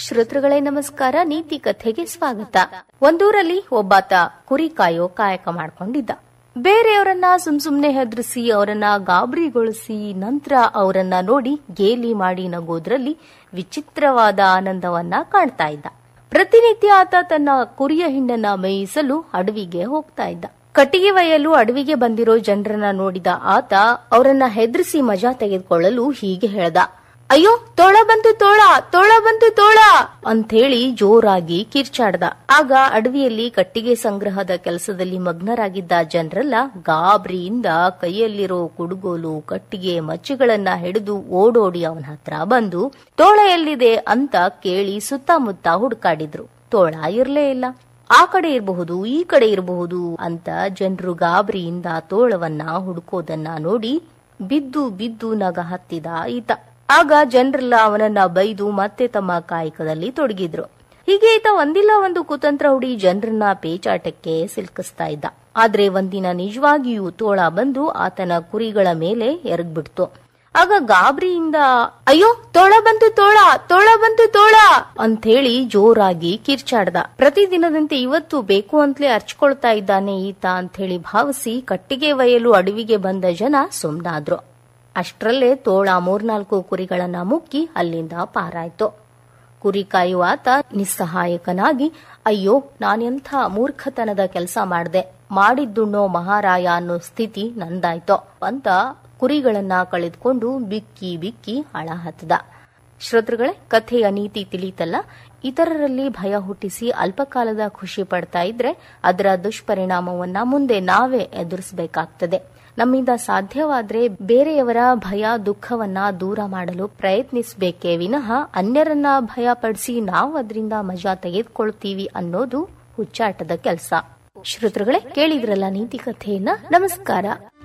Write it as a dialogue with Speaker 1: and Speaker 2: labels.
Speaker 1: ಶ್ರೋತೃಗಳೇ ನಮಸ್ಕಾರ ನೀತಿ ಕಥೆಗೆ ಸ್ವಾಗತ ಒಂದೂರಲ್ಲಿ ಒಬ್ಬಾತ ಕುರಿ ಕಾಯೋ ಕಾಯಕ ಮಾಡ್ಕೊಂಡಿದ್ದ ಬೇರೆಯವರನ್ನ ಸುಮ್ ಸುಮ್ನೆ ಹೆದರಿಸಿ ಅವರನ್ನ ಗಾಬರಿಗೊಳಿಸಿ ನಂತರ ಅವರನ್ನ ನೋಡಿ ಗೇಲಿ ಮಾಡಿ ನಗೋದ್ರಲ್ಲಿ ವಿಚಿತ್ರವಾದ ಆನಂದವನ್ನ ಕಾಣ್ತಾ ಇದ್ದ ಪ್ರತಿನಿತ್ಯ ಆತ ತನ್ನ ಕುರಿಯ ಹಿಂಡನ್ನ ಮೇಯಿಸಲು ಅಡವಿಗೆ ಹೋಗ್ತಾ ಇದ್ದ ಕಟ್ಟಿಗೆ ಒಯ್ಯಲು ಅಡವಿಗೆ ಬಂದಿರೋ ಜನರನ್ನ ನೋಡಿದ ಆತ ಅವರನ್ನ ಹೆದರಿಸಿ ಮಜಾ ತೆಗೆದುಕೊಳ್ಳಲು ಹೀಗೆ ಹೇಳ್ದ ಅಯ್ಯೋ ತೋಳ ಬಂತು ತೋಳ ತೋಳ ಬಂತು ತೋಳ ಅಂಥೇಳಿ ಜೋರಾಗಿ ಕಿರ್ಚಾಡ್ದ ಆಗ ಅಡವಿಯಲ್ಲಿ ಕಟ್ಟಿಗೆ ಸಂಗ್ರಹದ ಕೆಲಸದಲ್ಲಿ ಮಗ್ನರಾಗಿದ್ದ ಜನರೆಲ್ಲ ಗಾಬರಿಯಿಂದ ಕೈಯಲ್ಲಿರೋ ಕುಡುಗೋಲು ಕಟ್ಟಿಗೆ ಮಚ್ಚುಗಳನ್ನ ಹಿಡಿದು ಓಡೋಡಿ ಅವನ ಹತ್ರ ಬಂದು ತೋಳ ಎಲ್ಲಿದೆ ಅಂತ ಕೇಳಿ ಸುತ್ತಮುತ್ತ ಹುಡುಕಾಡಿದ್ರು ತೋಳ ಇರ್ಲೇ ಇಲ್ಲ ಆ ಕಡೆ ಇರಬಹುದು ಈ ಕಡೆ ಇರಬಹುದು ಅಂತ ಜನರು ಗಾಬರಿಯಿಂದ ತೋಳವನ್ನ ಹುಡುಕೋದನ್ನ ನೋಡಿ ಬಿದ್ದು ಬಿದ್ದು ನಗ ಹತ್ತಿದ ಈತ ಆಗ ಜನರೆಲ್ಲ ಅವನನ್ನ ಬೈದು ಮತ್ತೆ ತಮ್ಮ ಕಾಯಕದಲ್ಲಿ ತೊಡಗಿದ್ರು ಹೀಗೆ ಈತ ಒಂದಿಲ್ಲ ಒಂದು ಕುತಂತ್ರ ಹುಡಿ ಜನರನ್ನ ಪೇಚಾಟಕ್ಕೆ ಸಿಲ್ಕಿಸ್ತಾ ಇದ್ದ ಆದ್ರೆ ಒಂದಿನ ನಿಜವಾಗಿಯೂ ತೋಳ ಬಂದು ಆತನ ಕುರಿಗಳ ಮೇಲೆ ಎರಗ್ಬಿಡ್ತು ಆಗ ಗಾಬರಿಯಿಂದ ಅಯ್ಯೋ ತೋಳ ಬಂತು ತೋಳ ತೋಳ ಬಂತು ತೋಳ ಅಂಥೇಳಿ ಜೋರಾಗಿ ಕಿರ್ಚಾಡ್ದ ಪ್ರತಿದಿನದಂತೆ ಇವತ್ತು ಬೇಕು ಅಂತಲೇ ಅರ್ಚ್ಕೊಳ್ತಾ ಇದ್ದಾನೆ ಈತ ಅಂಥೇಳಿ ಭಾವಿಸಿ ಕಟ್ಟಿಗೆ ಒಯ್ಯಲು ಅಡವಿಗೆ ಬಂದ ಜನ ಸುಮ್ನಾದ್ರು ಅಷ್ಟರಲ್ಲೇ ತೋಳ ಮೂರ್ನಾಲ್ಕು ಕುರಿಗಳನ್ನ ಮುಕ್ಕಿ ಅಲ್ಲಿಂದ ಪಾರಾಯ್ತು ಕುರಿ ಕಾಯುವ ಆತ ನಿಸ್ಸಹಾಯಕನಾಗಿ ಅಯ್ಯೋ ನಾನೆಂಥ ಮೂರ್ಖತನದ ಕೆಲಸ ಮಾಡ್ದೆ ಮಾಡಿದ್ದುಣ್ಣೋ ಮಹಾರಾಯ ಅನ್ನೋ ಸ್ಥಿತಿ ನಂದಾಯ್ತೋ ಅಂತ ಕುರಿಗಳನ್ನ ಕಳೆದುಕೊಂಡು ಬಿಕ್ಕಿ ಬಿಕ್ಕಿ ಅಳ ಹತ್ತದ ಶ್ರೋತೃಗಳೇ ಕಥೆಯ ನೀತಿ ತಿಳಿತಲ್ಲ ಇತರರಲ್ಲಿ ಭಯ ಹುಟ್ಟಿಸಿ ಅಲ್ಪಕಾಲದ ಖುಷಿ ಪಡ್ತಾ ಇದ್ರೆ ಅದರ ದುಷ್ಪರಿಣಾಮವನ್ನ ಮುಂದೆ ನಾವೇ ಎದುರಿಸಬೇಕಾಗ್ತದೆ ನಮ್ಮಿಂದ ಸಾಧ್ಯವಾದ್ರೆ ಬೇರೆಯವರ ಭಯ ದುಃಖವನ್ನ ದೂರ ಮಾಡಲು ಪ್ರಯತ್ನಿಸಬೇಕೇ ವಿನಃ ಅನ್ಯರನ್ನ ಭಯಪಡಿಸಿ ನಾವು ಅದರಿಂದ ಮಜಾ ತೆಗೆದುಕೊಳ್ತೀವಿ ಅನ್ನೋದು ಹುಚ್ಚಾಟದ ಕೆಲಸ ಶ್ರೋತೃಗಳೇ ಕೇಳಿದ್ರಲ್ಲ ನೀತಿ ಕಥೆಯನ್ನ ನಮಸ್ಕಾರ